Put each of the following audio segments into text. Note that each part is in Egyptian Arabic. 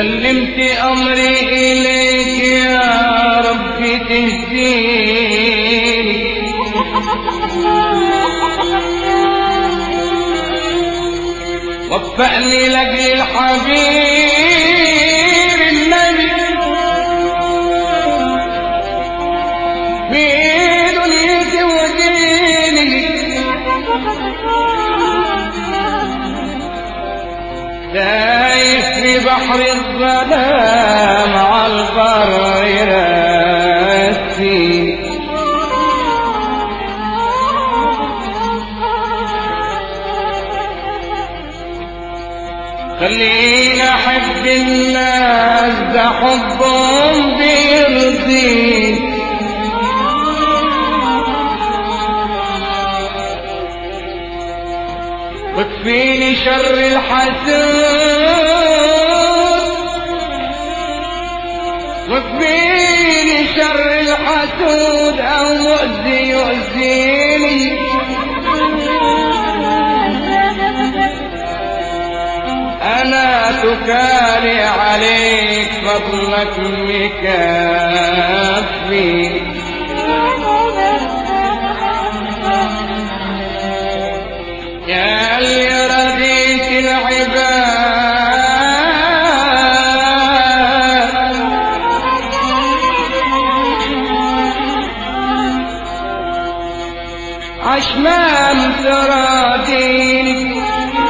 سلمت أمري إليك يا رب تهديني وفقني لأجل الحبيب النبي في دنيتي وديني دايس في بحر الظلام على البر راسي خليني احب الناس ده حبهم بيرضيني وكفيني شر الحسود وكفيني شر الحسود او مؤذي يؤذيني انا تكالي عليك فضلك مكفي يا اللي رديت العباد عشمان تراضيني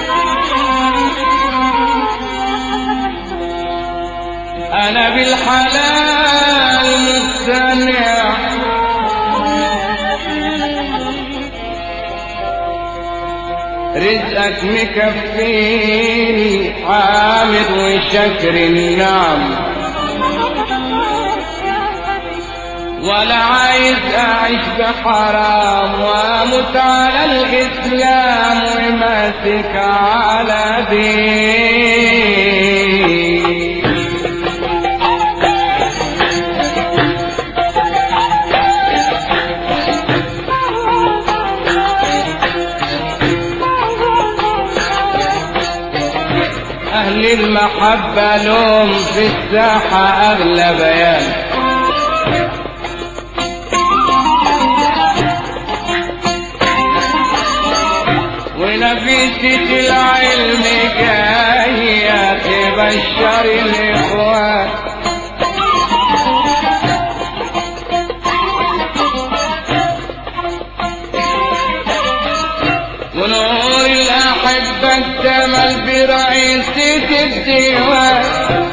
انا بالحلال مقتنع رزقك مكفيني حامد وشكر النعم ولا عايز اعيش بحرام واموت على الاسلام وماسك على دين أهل المحبة لهم في الساحة أغلى بيان ونفيسة العلم جاية تبشر الإخوان ونور الأحبة اكتمل برئيسة الديوان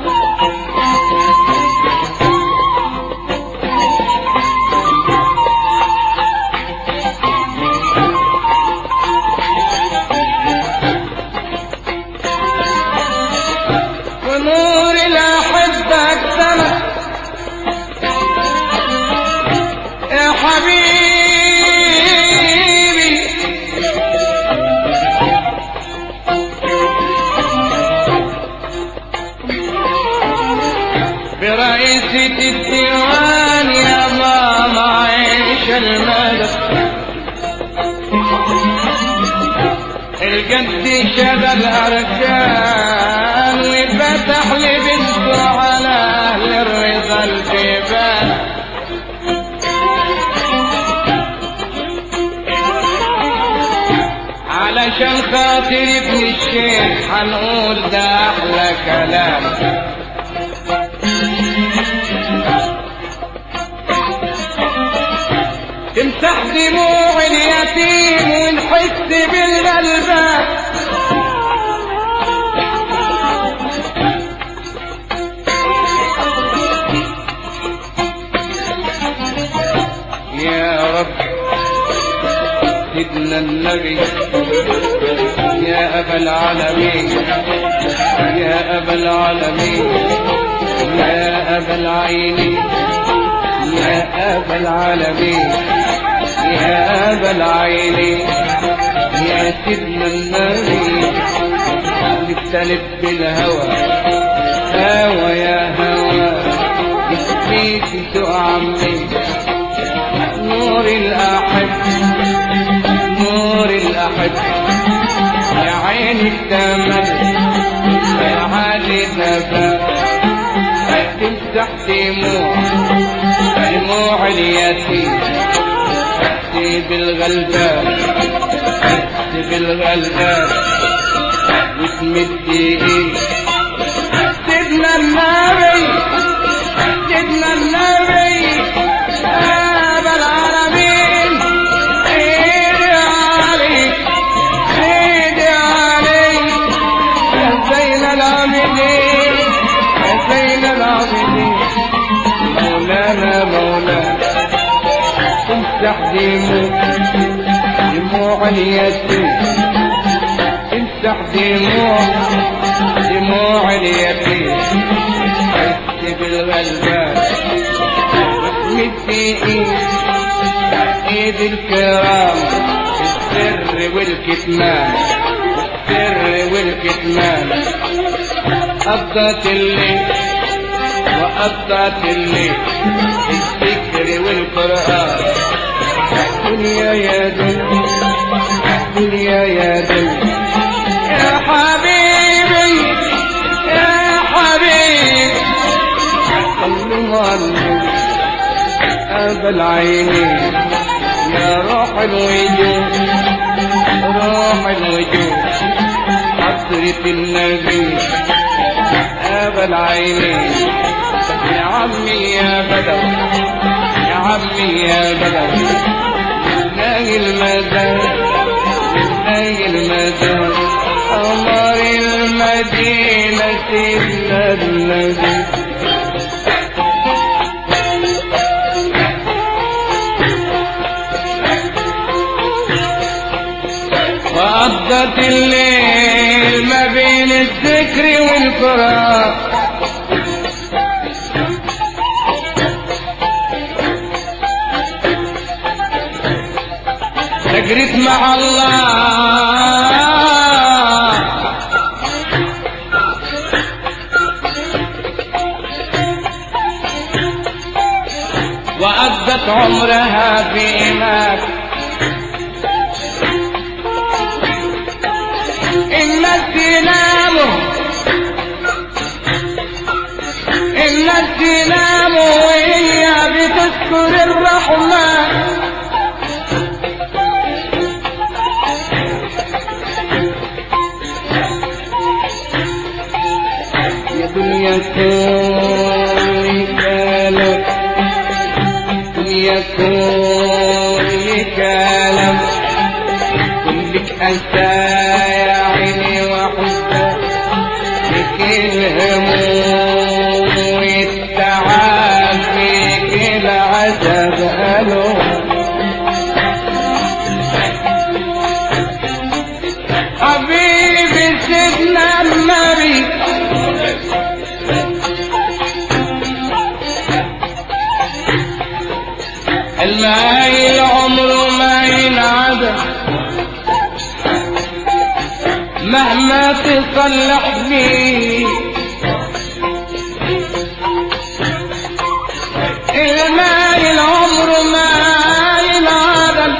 ونور الأحبة اكتمل يا حبيبي برئيسة الديوان يا ماما عيش الملك الجد شبه الأركان وفتح لي بنته على أهل الرضا الجبال علشان خاطر ابن الشيخ هنقول ده أحلى كلام تمسح دموع اليتيم ونحس بالغلبان يا رب سيدنا النبي يا أبا العالمين يا أبا العالمين يا أبا العينين يا أبا العالمين يا أبا العينين يا سيدنا النبي نستلب بالهوى هوى يا هوى يسقيك سوء عمي نور الأحب نور الأحب يا عيني اكتمل يا عيني عالي نفا تمسح دموع دموع اليتيم تسيب الغلبان تسيب الغلبان وتمد ايديك سيدنا النبي سيدنا النبي أبا العالمين سيدي علي سيدي علي يا زين العابدين يا زين العابدين مولانا مولانا تمسح دموع دموع اليتيم تمسح دموع دموع اليتيم تكتب الغلبان واسمد في ايد ايد الكرام السر والكتمان السر والكتمان قضت الليل وقضت الليل الذكر والقرآن دنيا يا دنيا دنيا يا دنيا يا حبيبي يا حبيبي صلوا على النبي أبا العينين يا روح الوجود روح الوجود حضرة النبي أبا العينين يا عمي يا بدر يا عمي يا بدر لله المدد لله المدد قمر المدينة إلا الذي وقضت الليل ما بين الذكر والقرآن سجرت مع الله وأدت عمرها في إماك الناس يناموا الناس يناموا وهي بتذكر الرحمن يا دنيا كوني كلام دنيا كوني كلام كلك أنت يا عيني وحدة فيك الهموم والتعب فيك العذاب ألوم حبيبي سيدنا النبي المايل عمره ما ينعدم مهما تصلح فيه المايل عمره ما ينعدم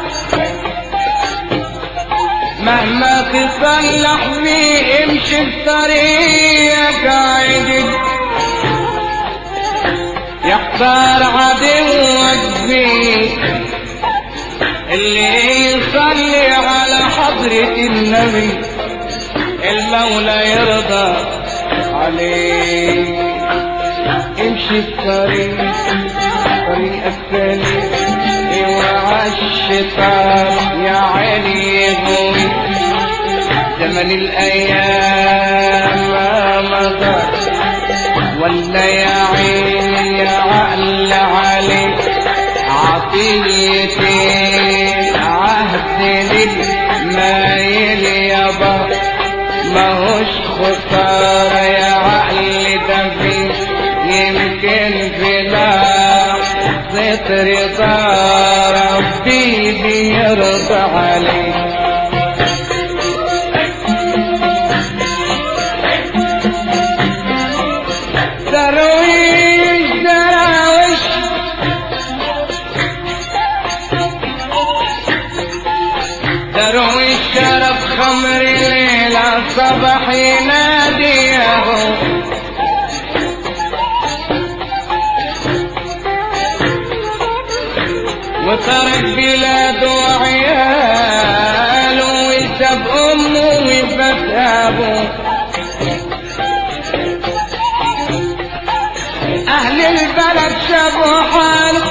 مهما تصلح فيه امشي بطريقك عدل يحتار عدوك فيه اللي يصلي على حضرة النبي المولى يرضى عليه امشي الطريق طريق السليم اوعى الشيطان يا عيني يغوي زمن الايام ما مضى ولا يا عيني يا عقل عليك عطيتي عهد للمايل يابا ماهوش خسارة يا عقل ده فيه يمكن في لحظة رضا ربي بيرضى عليك درويش دراوش درويش والشرب خمر ليلة صبح يناديه وترك بلاده وعياله وساب امه وفات ابوه اهل البلد شافوا حاله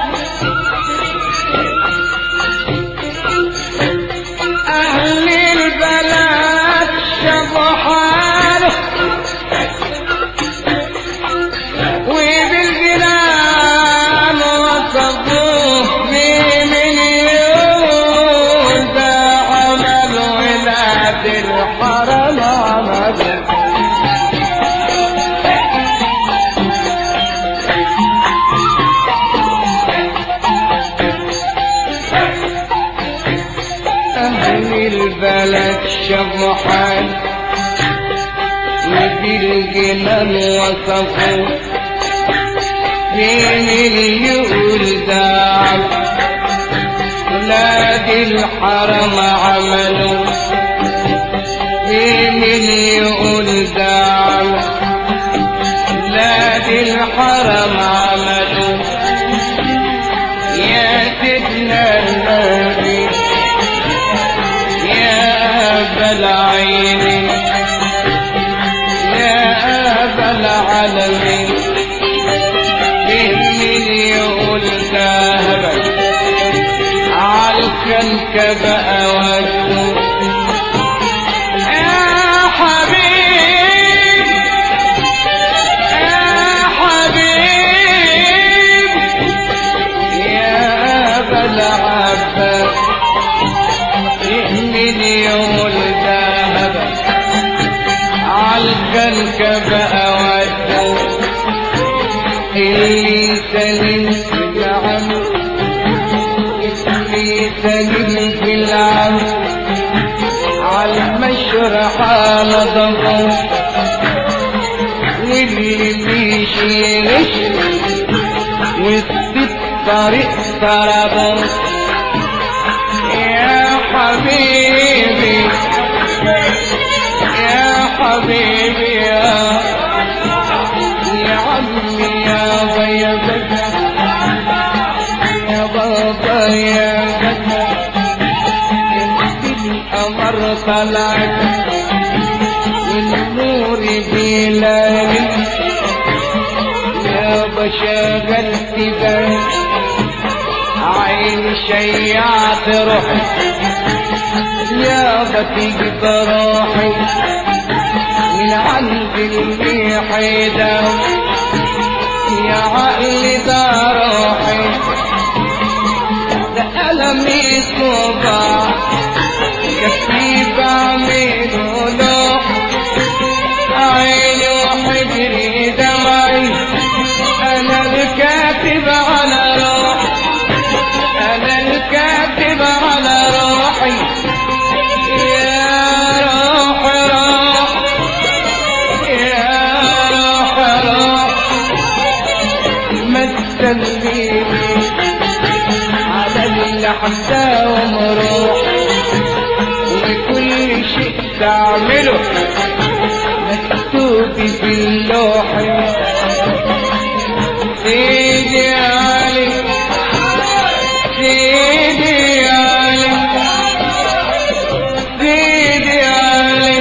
اهل البلد شافوا حاله وبالجنان وصفوه من يوم ده عمل ولاد الحرم عمل أهل البلد شافوا حال وبالجنان وصفوه مين اللي يقول ده ولاد الحرم عملوا مين اللي يقول ده ولاد الحرم عملوا يا سيدنا النبي يا أبا العين يا أبا العالمين من يقول ذهبا عالكنك بقى وجهه يا حبيب يا حبيب يا أبا العباس من يقول ذهبا عالكنك بقى وجهه اللي سلم في العمر اللي سلم في العمر عالمشرح نضمه واللي مشي غش والست طريق طربه يا حبيبي يا حبيبي يا يا عمي يا ضي بدر يا بابا يا بدر انت القمر طلعت والنور بلالي يا بشغلت بال عين شيعت روحي يا بتجيب روحي من عند الميحيدة يا عقلي ده روحي ده ألمي صبع كفي بعمله لوح عيني وحجري دمعي أنا الكاتب على روحي أنا الكاتب على روحي يا روح روح يا روح روح ما تسلميني على اللحظة ومروح وكل شيء تعمله مكتوب في اللوح سيدي علي سيدي علي سيدي علي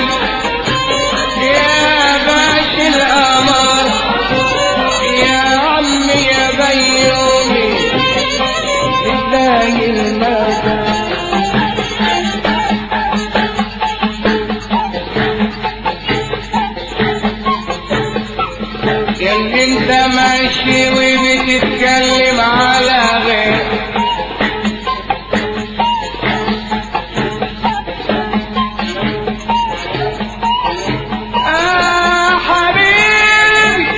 يا باش القمر يا عمي يا بيومي ازاي المدى ياللي انت ماشي وبتتكلم على غير آه حبيبي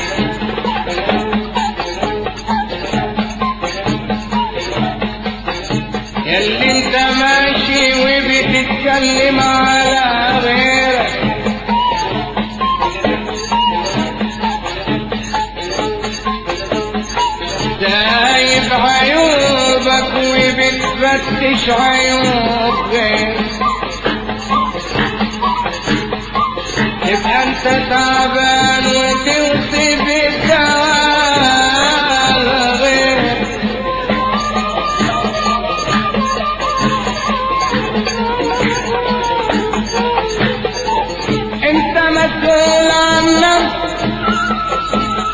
ياللي انت ماشي وبتتكلم على غيرك ده شفتش عيوب غير تبقى انت تعبان وتوصي بالدواء غير انت مسؤول عن نفسك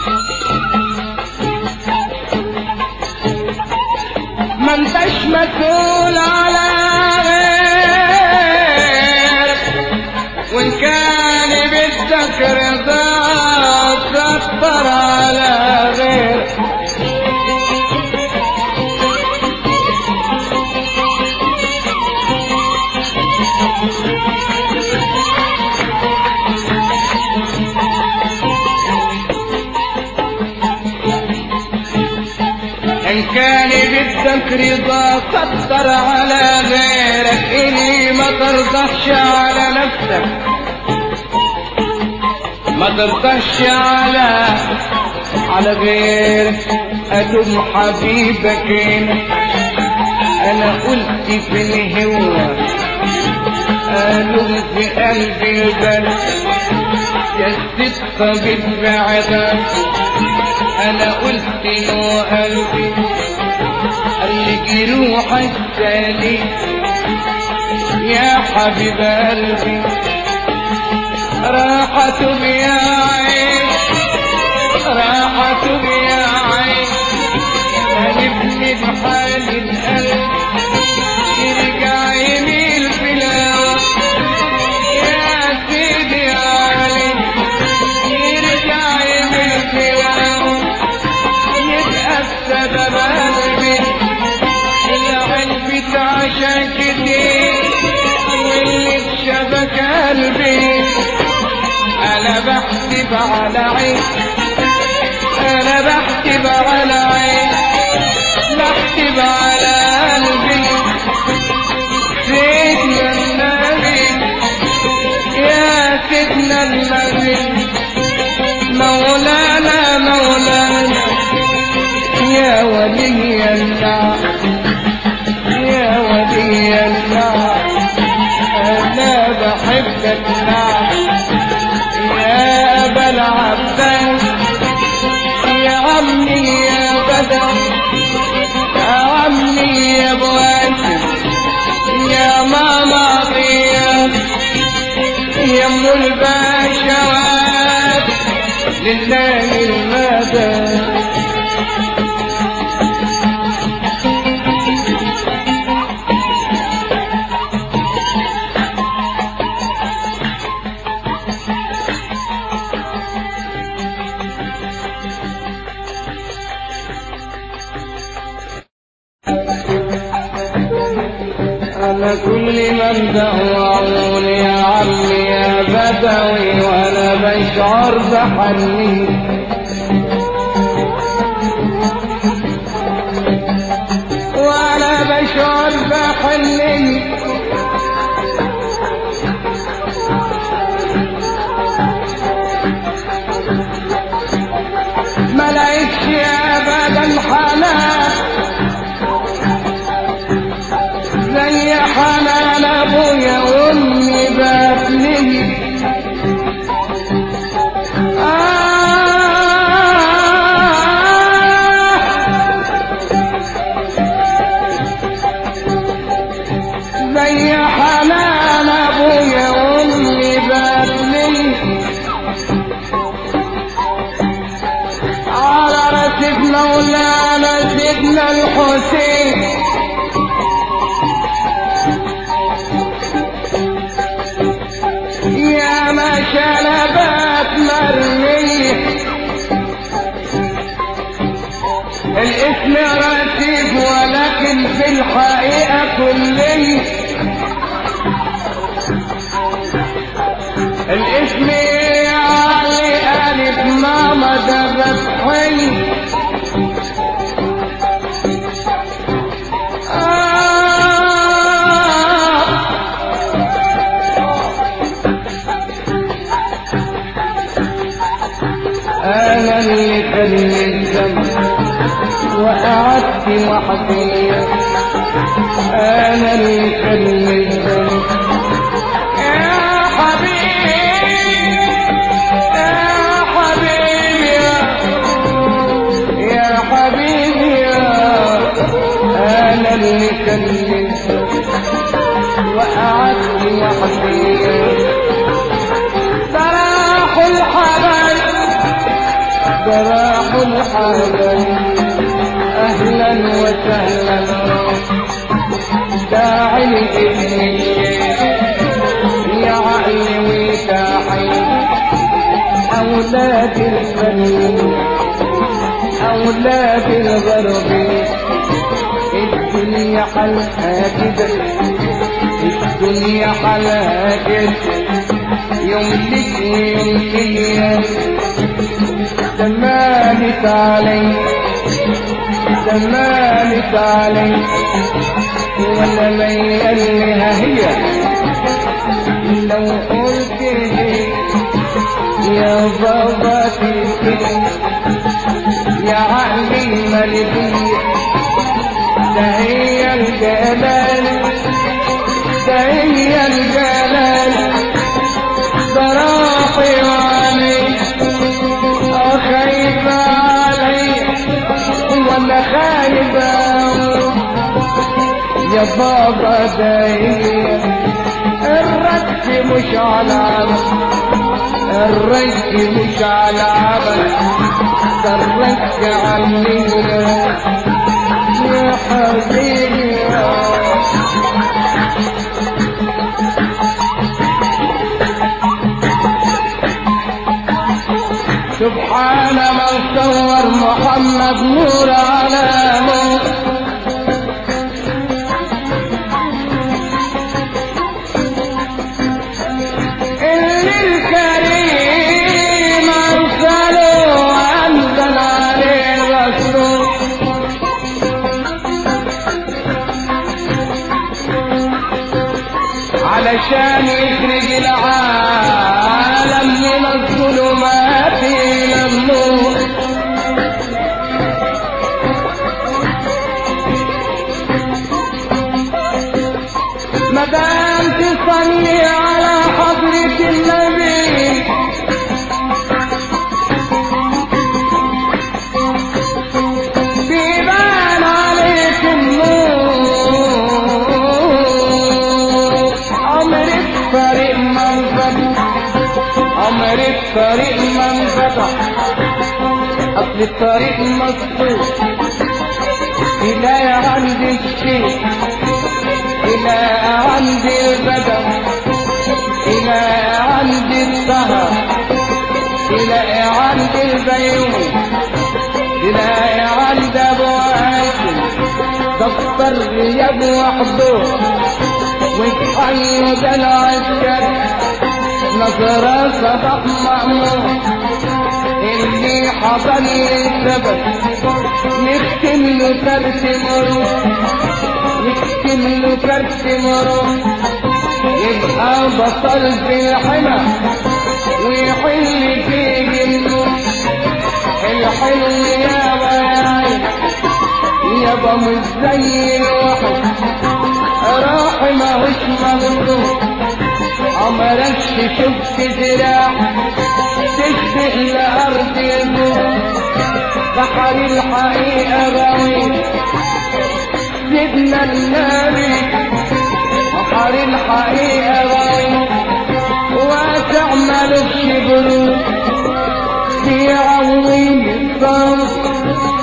ما انتش مسؤول على غيرك وان كان بدك رضا تكبر على غيرك ان كان بدك رضا كتر على غيرك اني ما ترضخش على نفسك ما ترضخش على على غيرك ادوم حبيبك هنا انا قلت في الهوى ادوم في قلبي البلد يا الصدق بتبعدك انا قلت له قلبي قال لي جروحك تاني يا حبيب قلبي راحت بيا عين راحت بيا عين قلبني بحال القلب يرجع يميل في الهوى يا سيدي علي يرجع يميل في الهوى يبقى السبب قلبي العلبة عشان كتير واللي اتشبك قلبي انا بحسب على عين انا بحسب على عين بحسب على قلبي سيدنا النبي يا سيدنا النبي مولانا مولانا يا ولي الله يا ولي الله انا بحبك نعم يا ابا العباس يا عمي يا بدر يا عمي يا ابو هاشم يا ماما طيب يا ام البشوات لله المدى أنا كل من دعوني يا عمي يا بدوي وأنا بشعر بحني وأنا بشعر بحني ما لقيتش أبدا حنان زي حنان ابويا وامي بابني زي حنان ابويا وامي بابني على راسك مولانا سيدنا الحسين يا ما شنبات مرمية الاسم رتيب ولكن في الحقيقة كلية الاسم علي ألف ماما ده فتحي آه أنا اللي كان الذنب وقعدت وحدي اللي الذنب يا حبيبي يا حبيبي يا يا حبيبي يا انا اللي كلمت وقعدت وحدي راح الحبايب راح الحبايب اهلا وسهلا داعي لابني يا عقلي وتاحي اولاد الفن اولاد الغرب الدنيا حلقها كده الدنيا حلقها كده يوم لك ويوم ليا زمانت علي زمانت علي ولا ميلها هي لو قلت لي يا بابا تلك يا عقلي ملكي ده هي الجلال ده هي الجلال ده راحي وعلي خايف علي ولا خايف يا بابا ده هي الرد مش على عبد الرد مش على عبد ده الرد علينا يا حبيبي سبحان من صور محمد نور على نور اللي الكريم ارسله وانزل عليه الرسول علشان يخرج العالم من الظلمات الى النور مدام تصلي على حضرة النبي بيبان عليك النور عمر الطريق من فتح عمر الطريق من فتح أصل الطريق مسطور إلى عند الشيخ إلى عند البدر إلى عند السهر إلى عند البيوم إلى عند أبو هاشم دفتر غياب وحده وتحيد العسكر نظرة صدق مأمور اللي حصل السبب نختم له كرت مرور نختم له كرت مرور يبقى بطل في الحمى ويحل في جنه الحلو يا بيان يابا مش زي الواحد راح ماهوش مغلوب عمرك شفت زراع تشبه لأرض الجوع بحر الحقيقة بعيد سيدنا النبي بحر الحقيقة بعيد واسع ملوش برود بيعوم الصف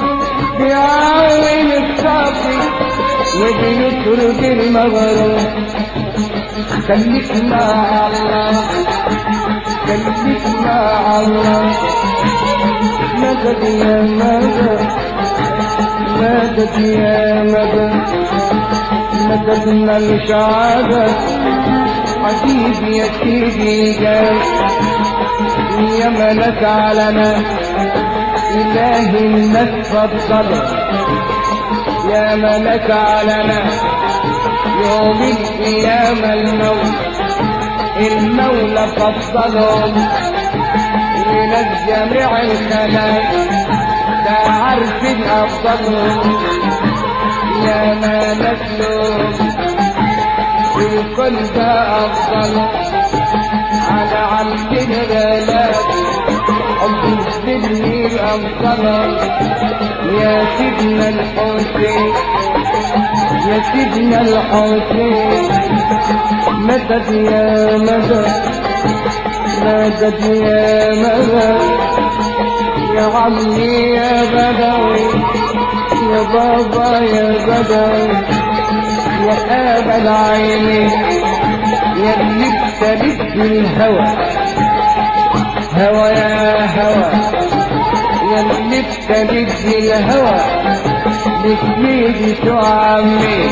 بيعوم الصف وبيطرد المغرب خليك مع الله خليك مع الله مدد يا مدد مدد يا مدد مددنا الشعب حبيبي يا سيدي جاي يا ملك علنا إله الناس فضل يا ملك علنا يوم القيامة الموت المولى فضلهم إلى الجميع الخلائق ده عارف أفضلهم يا ما نسلهم يكون ده أفضل على عبد الغلاب حب السجن الأفضل يا سيدنا الحسين يا سيدنا الحسين مدد يا مدد مدد يا مدد يا عمي يا بدوي يا بابا يا بدوي يا أبا العينين يا اللي ابتليت بالهوى هوى يا هوى يا اللي ابتليت بالهوى بسيدي شو عمي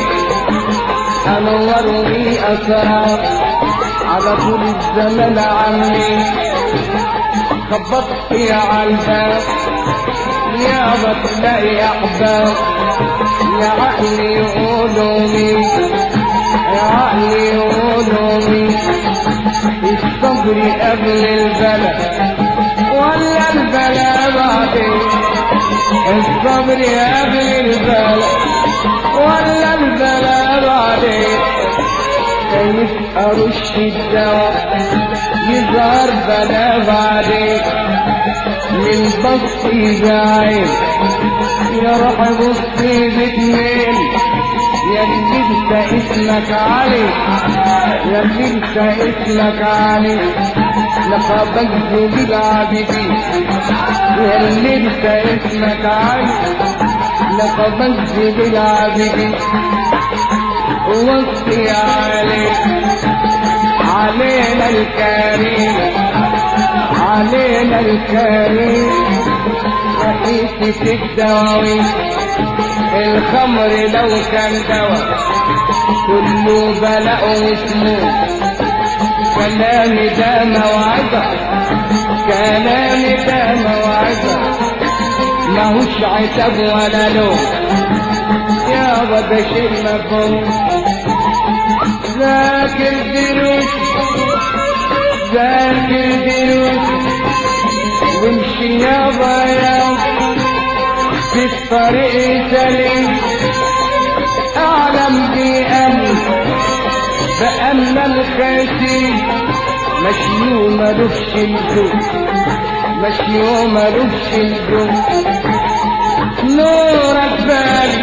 انورني اسرار على طول الزمن عمي خبطت يا عالباب يا بتلاقي احباب يا عقلي يقولوا مين يا عقلي يقولوا مين الصبر قبل البلد ولا البلا بعدين الصبر قبل البلا ولا البلا بعدين كيف ارش الدواء يظهر بلا بعدين من بصي بعين يا روح بصي باتنين يا اللي انت اسمك علي يا اللي انت اسمك علي لقبك بالعابدين يا اللي انت اسمك علي لقبك بالعابدين وصي عليك علينا الكريم علينا الكريم رئيسة الدواوين الخمر لو كان دواء كله بلاء وسموم كلامي ده موعظة كلامي ده موعظة ماهوش عتاب ولا لوم يابا ده شيء مفهوم ذاكر دروس ذاكر دروس وامشي يابا يا في الطريق سليم اعلم بأن بأن الخاسي مشيو ملوش الجو مشيو ملوش الجو نورك بارد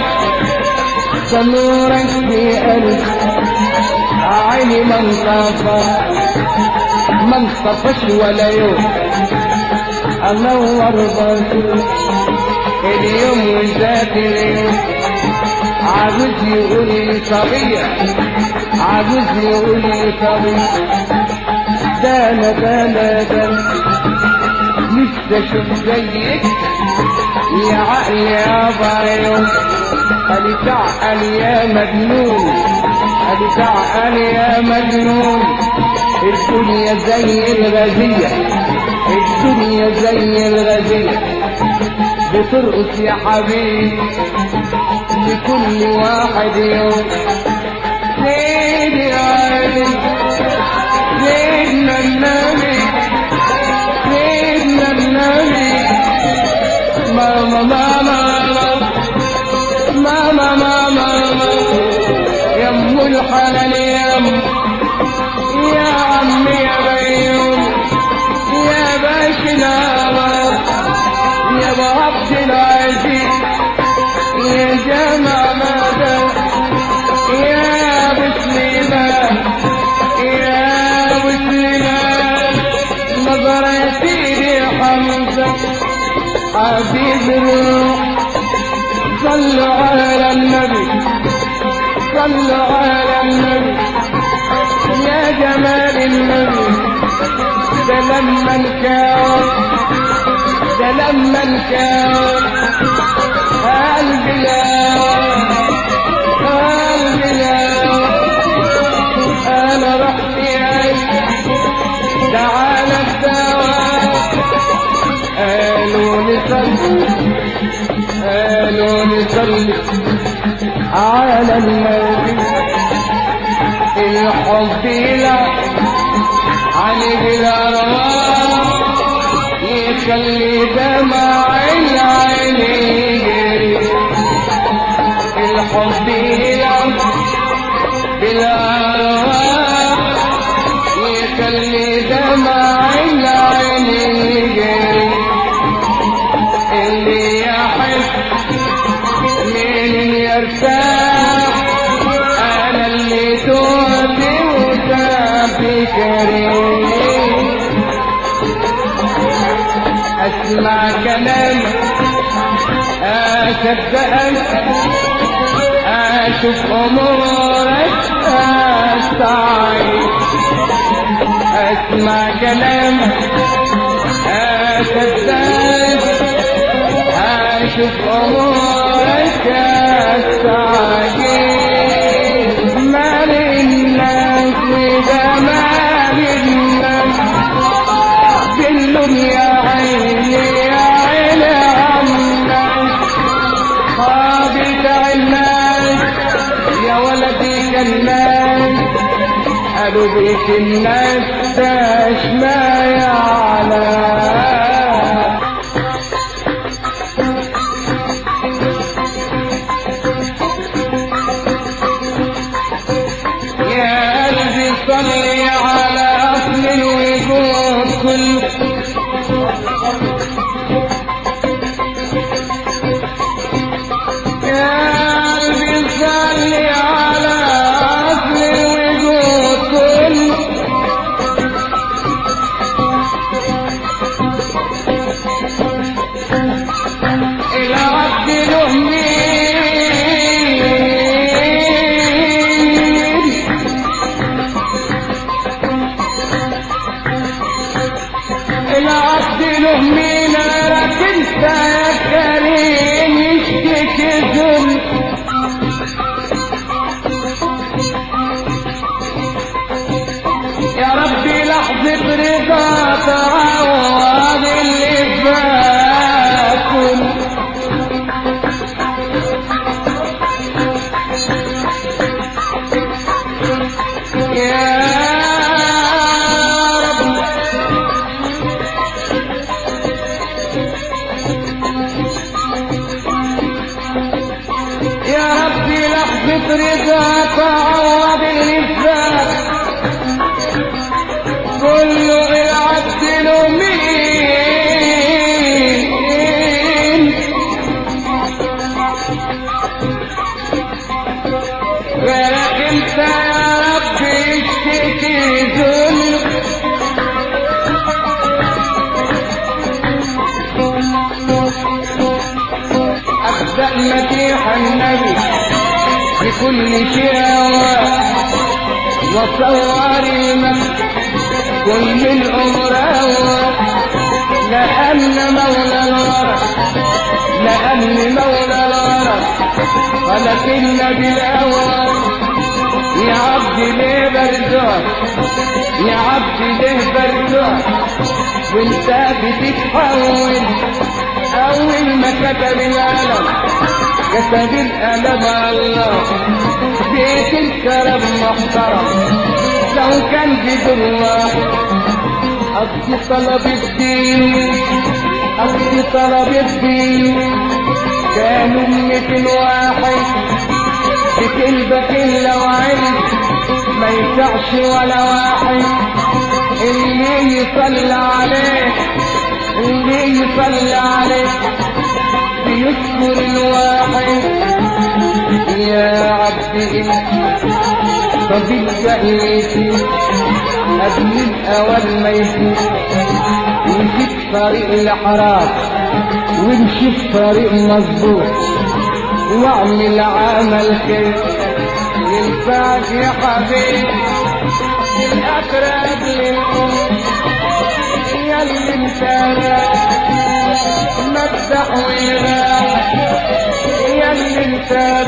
نورك في قلبي عيني ما انطفى ما انطفش ولا يوم انور بطول اليوم وذات اليوم عاوز يقول لي صبية عاوز يقول لي صبية ده انا ده انا ده نفسي اشوف زيك يا عقل يا بايوم قال تعقل يا مجنون قال تعقل يا مجنون الدنيا زي الغزية الدنيا زي الغزية بترقص يا حبيبي لكل واحد يوم سيدي علي سيدنا النبي سيدنا النبي ماما ماما ماما ماما ماما يا ام الحلال يا ام يا عمي يا بيوم يا باشنا يا ابو عبد العزيز يا جمع مدى يا ابو سليمان يا ابو سليمان نظر يا سيدي حمزه حبيب الروح صلوا على النبي صلوا على النبي يا جمال النبي ده لما الكون ده لما الكون قلبي لا قلبي لا انا رحت عيش تعالى الدواء قالوا نصلي قالوا نصلي على النبي الحب يلعب عليه الأرواح يخلي دمع العين يجري الحب يلعب بالأرواح كريم اسمع كلامك اصدقك اشوف امورك استعين اسمع كلامك اصدقك اشوف امورك استعين مال الناس وجمال الناس كل يا عيني يا عيني عمك خابت الناس يا ولدي كالناس قالوا بيك الناس داش ما يعلم يا قلبي صلي على أصل الوجود كله يا قلبي صلي على أصل الوجود كله العبد له مين العبد له مين لكن انت يا كريم يشتكي ذل يا ربي لحظة رضا تعوض اللي فات يا رب يا ربي لحظة رضا تعوض اللي فات كله العبد له مين غيرك انت يا ربي اشتكي ذل أبدأ مديح النبي بكل شيء هواه وصور المجد كل الأمر أول لأن مولى الورى لأن مولى الورى خلق النبي الأول يا عبدي ليه برجوع يا عبدي ليه برجوع وانت بتتحول أول ما كتب الألم كتب الألم الله بيت الكرم محترم لو كان بدون أصل طلب الدين أصل طلب الدين كانوا مثل واحد بكلبة إلا وعلم ما ينفعش ولا واحد اللي يصلى عليه اللي يصلى عليه بيذكر الواحد يا عبدي طبيب جهيتي قبل الأول ما يفوت ومشي في طريق الحرام وامشي في طريق مظبوط واعمل عمل خير ينفعك يا حبيبي الأقرب للأم يا اللي انت مدح ويغاوي يا اللي انت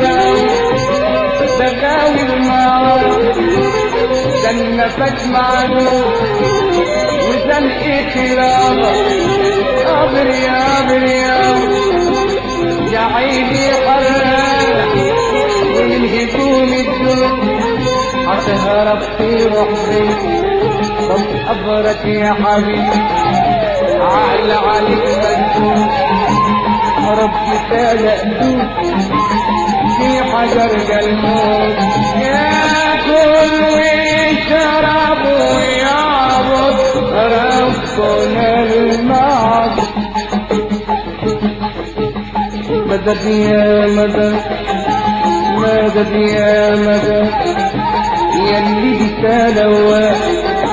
دغاوي المعروف جنتك معروف وزنقك رابط قبر يا قبر يا يا عيني حرارة ومن هدوم الدنيا هتهرب في روحي طب قبرك يا حبيبي عقل عليك مجنون ربي خلق في حجر جلمود ياكل ويشرب ويعبد ربنا المعبد مدد يا مدد مدد يا مدد يلي بتلوى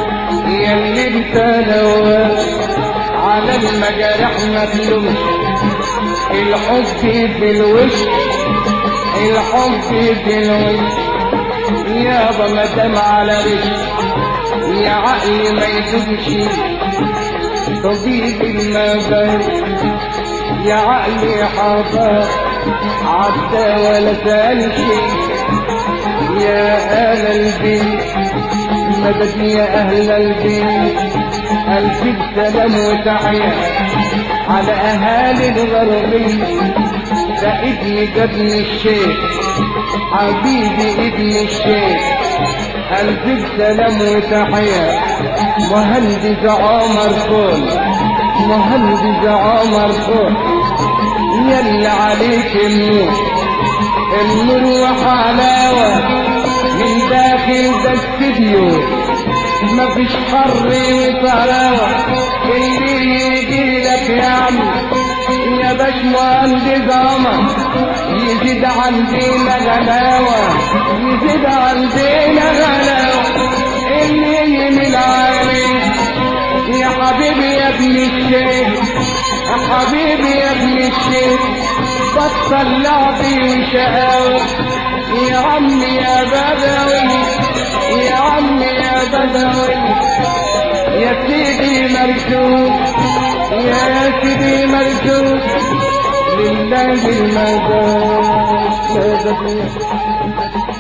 تنوى على المجارح ما تلومش الحب في الوش الحب في الوش يابا مدام على رجل يا عقلي ما يدومش طبيب المبارك يا عقلي حضر عدى ولا سأل شيء يا أهل البيت مدد يا أهل البيت ألف سلام وتحية على أهالي الغربية ده ابني ابن الشيخ حبيبي ابن الشيخ ألف سلام وتحية مهندس عمر كون مهندس عمر كون يلي عليك النور النور وحلاوة من داخل ده استديو مفيش حر وطراوة اللي يجي لك يا عم يا باش مهندس عمر يزيد عندنا غلاوة يزيد عندنا غلاوة اللي يميل عليك يا حبيبي يا ابن الشيخ يا حبيبي يا ابن الشيخ بطل لعبي وشقاوة يا عمي يا بدوي يا عمي يا بدوي يا سيدي مرجوك يا سيدي مرجوك لله المدى